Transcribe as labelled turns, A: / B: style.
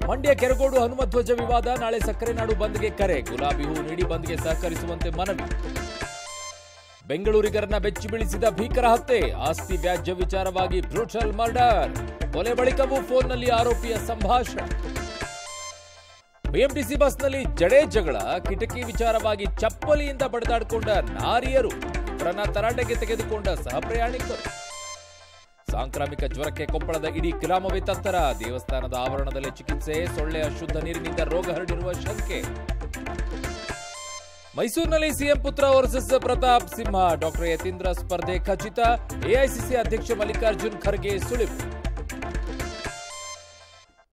A: ಮಂಡ್ಯ ಕೆರಗೋಡು ಹನುಮಧ್ವಜ ವಿವಾದ ನಾಳೆ ಸಕ್ಕರೆ ನಾಡು ಬಂದ್ಗೆ ಕರೆ ಗುಲಾಬಿ ಹೂ ನೀಡಿ ಬಂದ್ಗೆ ಸಹಕರಿಸುವಂತೆ ಮನವಿ ಬೆಂಗಳೂರಿಗರನ್ನ ಬೆಚ್ಚಿ ಬೀಳಿಸಿದ ಭೀಕರ ಹತ್ಯೆ ಆಸ್ತಿ ವ್ಯಾಜ್ಯ ವಿಚಾರವಾಗಿ ಬ್ರೂಟಲ್ ಮರ್ಡರ್ ಕೊಲೆ ಬಳಿಕವೂ ಫೋನ್ನಲ್ಲಿ ಆರೋಪಿಯ ಸಂಭಾಷಣೆ ಬಿಎಂಟಿಸಿ ಬಸ್ನಲ್ಲಿ ಜಡೆ ಜಗಳ ಕಿಟಕಿ ವಿಚಾರವಾಗಿ ಚಪ್ಪಲಿಯಿಂದ ಬಡಿದಾಡಿಕೊಂಡ ನಾರಿಯರು ಇಬ್ಬರನ್ನ ತರಾಟೆಗೆ ತೆಗೆದುಕೊಂಡ ಸಹ ಪ್ರಯಾಣಿಕರು ಸಾಂಕ್ರಾಮಿಕ ಜ್ವರಕ್ಕೆ ಕೊಪ್ಪಳದ ಇಡೀ ಗ್ರಾಮವೇ ತತ್ತರ ದೇವಸ್ಥಾನದ ಆವರಣದಲ್ಲಿ ಚಿಕಿತ್ಸೆ ಸೊಳ್ಳೆಯ ಶುದ್ಧ ನೀರಿನಿಂದ ರೋಗ ಹರಡಿರುವ ಶಂಕೆ ಮೈಸೂರಿನಲ್ಲಿ ಸಿಎಂ ಪುತ್ರ ವರ್ಸಸ್ ಪ್ರತಾಪ್ ಸಿಂಹ ಡಾಕ್ಟರ್ ಯತೀಂದ್ರ ಸ್ಪರ್ಧೆ ಖಚಿತ ಎಐಸಿಸಿ ಅಧ್ಯಕ್ಷ ಮಲ್ಲಿಕಾರ್ಜುನ್ ಖರ್ಗೆ ಸುಳಿವು